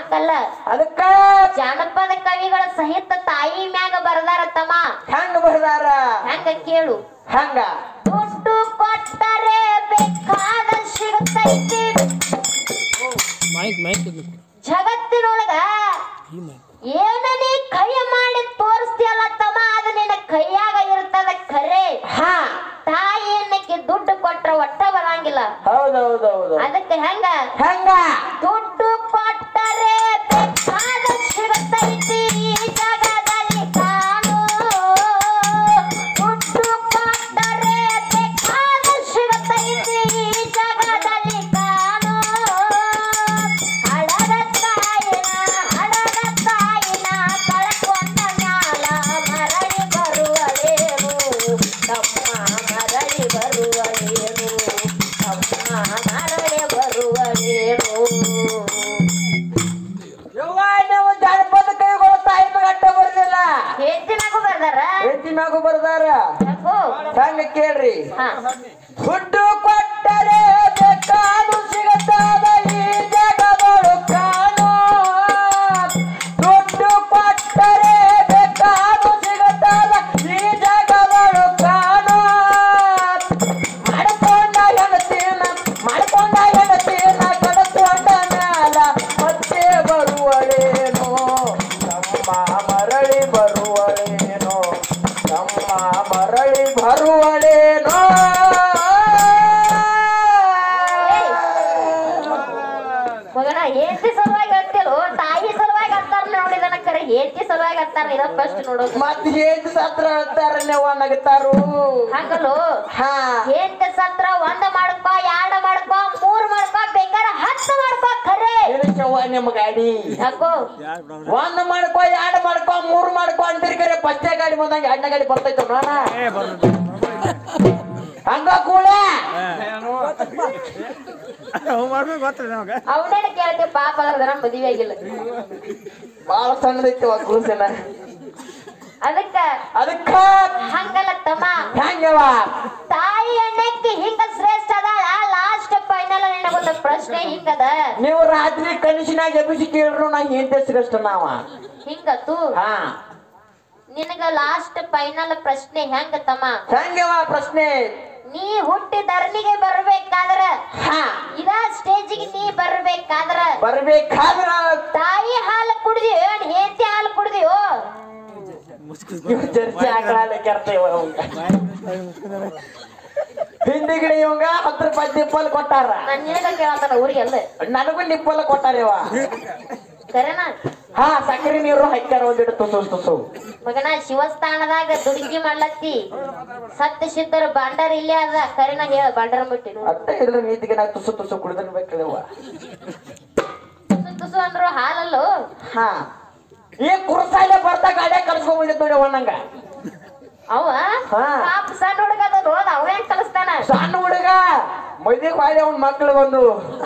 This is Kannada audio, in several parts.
ಸಾಕಲ್ಲ ಅದಕ್ಕ ಜಾನಪದ ಕವಿಗಳ ಸಹಿತ ತಾಯಿ ಮ್ಯಾಗ ಬರದಾರ ತಮ್ಮ ಹೆಂಗ ಬರ್ದಾರ ಹೆಂಗ ಕೇಳು ಹಂಗ ದುಡ್ಡು ಕೊಟ್ಟರೆ ಬೇಕಾದ ಸಿಗುತ್ತೈತಿ ಮೈಕ್ ಮೈಕ್ ಜಗತ್ತಿನೊಳಗ ಈ ಮೈಕ್ ಏನ ನೀ ಕೈ ಮಾಡಿ ತೋರಿಸ್ತೀಯಲ್ಲ ತಮ್ಮ ಅದು ನಿನ್ನ ಕೈಯಾಗ ಇರ್ತದ ಖರೆ ಹಾ ತಾಯಿ ಏನಕ್ಕೆ ದುಡ್ಡು ಕೊಟ್ರ ಒಟ್ಟ ಬರಂಗಿಲ್ಲ ಹೌದೌದೌದು ಅದಕ್ಕೆ ಹೆಂಗ ಹೆಂಗ ದುಡ್ಡು ಕೊಟ್ಟರೆ ಬೇಕಾದ ಸಿಗುತ್ತೈತಿ ಈ ಜಗದಲ್ಲಿ ಕಾಣು ದುಡ್ಡು ಕೊಟ್ಟರೆ ಬೇಕಾದ ಸಿಗುತ್ತೈತಿ ಈ ಜಗದಲ್ಲಿ ಕಾಣು ಹಡದ ತಾಯಿನ ಹಡದ ತಾಯಿನ ಕಳ್ಕೊಂಡ ಮ್ಯಾಲ ಮರಳಿ ಬರುವಳೇನು ತಮ್ಮ ಮರಳಿ ಬರುವಳೇನು ತಮ್ಮ ಮರಳಿ ಬರುವಳೇನು ಯವ್ವ ನೀವು ಜಾನಪದ ಕೈಗಳು ತಾಯಿ ಗಟ್ಟ ಬರ್ದಿಲ್ಲ ಹೆಚ್ಚಿನಾಗೂ ಬರ್ದಾರ ಹೆಂಡತಿ ಮ್ಯಾಗು ಬರ್ದಾರ ಯಾಕೋ? ಹೆಂಗ ಕೇಳ್ರಿ ಹಾ. ದುಡ್ಡು ಕೊಟ್ಟರೆ ಬೇಕಾದು ಸಿಗುತ್ತದ ಈ ಜಗದೊಳು ಕಾಣು ದುಡ್ಡು ಕೊಟ್ಟರೆ ಬೇಕಾದು ಸಿಗುತ್ತದ ಈ ಜಗದೊಳು ಕಾಣು ಮಾಡ್ಕೊಂಡ ಹೆಣತಿನ ಮಾಡ್ಕೊಂಡ ಹೆಣತಿನ ಕಡ್ಕೊಂಡ ಮ್ಯಾಲ ಮತ್ತೆ ಬರುವಳೇನೋ ನಮ್ಮ ಮರಳಿ ಬರುವಳೇನೋ ನಮ್ಮ ಮರಳಿ ಬರುವಳೇನೋ ಮಗನ ಹೆಂಡತಿ ಸಲುವಾಗಿ ಅಂತಿಲ್ಲ ತಾಯಿ ಸಲುವಾಗಿ ಅಂತಾರ ನೋಡಿದನ ಕರೆ ಹೆಂಡತಿ ಸಲುವಾಗಿ ಅಂತಾರ ಇದ ಫಸ್ಟ್ ನೋಡೋದು ಮತ್ತೆ ಏನ್ ಸತ್ರ ಹೇಳ್ತಾರ ನೀವು ನಗತಾರು ಹಂಗಲು ಹಾ ಹೆಂಡತಿ ಸತ್ರ ಒಂದ್ ಮಾಡ್ಕೋ ಎರಡ್ ಮಾಡ್ಕೋ ಮೂರ್ ಮಾಡ್ಕೋ ಬೇಕಾದ್ರೆ ಹತ್ತು ಮಾಡ್ಕೋ ಖರೆ ಇಳಿಸವ್ವ ನಿಮ್ಮ ಗಾಡಿ ಯಾಕೋ ಒಂದ್ ಮಾಡ್ಕೋ ಎರಡ್ ಮಾಡ್ಕೋ ಮೂರ್ ಮಾಡ್ಕೋ ಅಂತೀರಿ ಕರೆ ಪಚ್ಚೆ ಗಾಡಿ ಬಂದಂಗ ಅಣ್ಣ ಗಾಡಿ ಬರ್ತೈತೆ ನೋಡ ಹಂಗ ಕೂಡ ಮಾಡ್ಬೇಕು ಗೊತ್ತಿಲ್ಲ ನಮಗ ಅವನೇನ ಕೇಳ್ತಿ ಪಾಪ ಅದ್ರ ಮದುವೆ ಆಗಿಲ್ಲ ಬಾಳ ಸಣ್ಣದೈತಿ ಕೂಸಿನ ಅದಕ್ಕ ಅದಕ್ಕ ಹಂಗಲ್ಲ ತಮ್ಮ ಹೆಂಗವ ತಾಯಿ ಎಣ್ಣೆಕ್ಕೆ ಹಿಂಗ ಶ್ರೇಷ್ಠ ಅದಾಳ ಲಾಸ್ಟ್ ಫೈನಲ್ ನಿನಗೊಂದು ಪ್ರಶ್ನೆ ಹಿಂಗದ ನೀವು ರಾತ್ರಿ ಕನಸಿನಾಗ ಎಬ್ಬಿಸಿ ಕೇಳ್ರು ನಾ ಏನ್ ಶ್ರೇಷ್ಠ ನಾವ ಹಿಂಗತ್ತು ಹಾ ನಿನಗ ಲಾಸ್ಟ್ ಫೈನಲ್ ಪ್ರಶ್ನೆ ಹೆಂಗ ತಮ್ಮ ಹೆಂಗವ ಪ್ರಶ್ನೆ ನೀ ಹುಟ್ಟಿ ಧರಣಿಗೆ ಬರ್ಬೇಕಾದ್ರ ಹಾ ಇದ ಸ್ಟೇಜಿಗೆ ನೀ ಬರ್ಬೇಕಾದ್ರ ಬರ್ಬೇಕಾದ್ರ ತಾಯಿ ಹಾಲು ಕುಡ್ದಿಯೋ ಏನ್ ಹೇಂತಿ ಹಾಲು ಕುಡ್ದಿಯೋ ಇವ್ ಜರ್ಸಿ ಆಕಳಾಲೆ ಕೆರ್ತೇವ ಹಿಂದಿಗಿಡಿ ಇವಂಗ ಹತ್ತು ರೂಪಾಯಿ ನಿಪ್ಪಲ್ ಕೊಟ್ಟಾರ ನಾನ್ ನಿನಗ ಕೇಳತ್ತಾನ ಊರಿಗೆಲ್ಲ ನನಗೂ ನಿಪ್ಪಲ್ ಕೊಟ್ಟಾರೇವ ಕರೆನಾ ಹಾ ಸಕ್ಕರೆ ನೀರು ಹಾಕ್ಯಾರ ಒಂದಿಟ್ಟು ತುಸು ತುಸು ಮಗನ ಶಿವಸ್ಥಾನದಾಗ ದುಡುಗಿ ಮಾಡ್ಲತ್ತಿ ಸತ್ಯ ಸಿದ್ಧರ ಬಂಡಾರ ಇಲ್ಲೇ ಅದ ಕರೆನ ಹೇಳ ಬಂಡಾರ ಬಿಟ್ಟಿ ಅತ್ತ ಇದ್ರ ನೀತಿಗೆ ನಾ ತುಸು ತುಸು ಕುಡಿದಿರ್ಬೇಕವ ತುಸು ತುಸು ಅಂದ್ರು ಹಾಲಲ್ಲೋ ಹಾ ಈ ಕುರ್ಸಾಲೆ ಬರ್ತಾ ಗಾಡಿಯಾಗ ಕಳ್ಸ್ಕೊಂಡ್ ಬಂದಿದ್ ನೋಡಿ ಅವನಂಗ ಅವ ಹಾ. ಪಾಪ ಸಣ್ಣ ಹುಡುಗ ಅದ ನೋಡ್ ಅವ ಹೆಂಗ್ ಕಲಿಸ್ತಾನ ಸಣ್ಣ ಹುಡುಗ ಮೈದಿಗೆ ಮಾಡಿ ಅವನ ಮಕ್ಳು ಬಂದು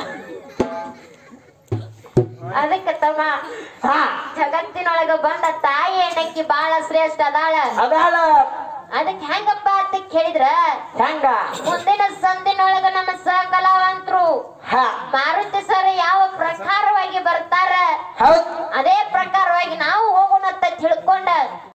ಅದಕ್ಕೆ ತಮ್ಮ ಹಾ ಜಗತ್ತಿನೊಳಗ ಬಂದ ತಾಯಿ ಎಣ್ಣಕ್ಕಿ ಬಾಳ ಶ್ರೇಷ್ಠ ಅದಾಳ ಅದಾಳ ಅದಕ್ಕೆ ಹೆಂಗಪ್ಪ ಅಂತ ಕೇಳಿದ್ರ ಹೆಂಗ ಮುಂದಿನ ಸಂದಿನೊಳಗ ನಮ್ಮ ಸಹಕಲಾವಂತರು ಹಾ ಮಾರುತಿ ಸರ್ ಯಾವ ಪ್ರಕಾರವಾಗಿ ಬರ್ತಾರ ಹೌದ್ ಅದೇ ಪ್ರಕಾರವಾಗಿ ನಾವು ಹೋಗೋಣ ಅಂತ ತಿಳ್ಕೊಂಡ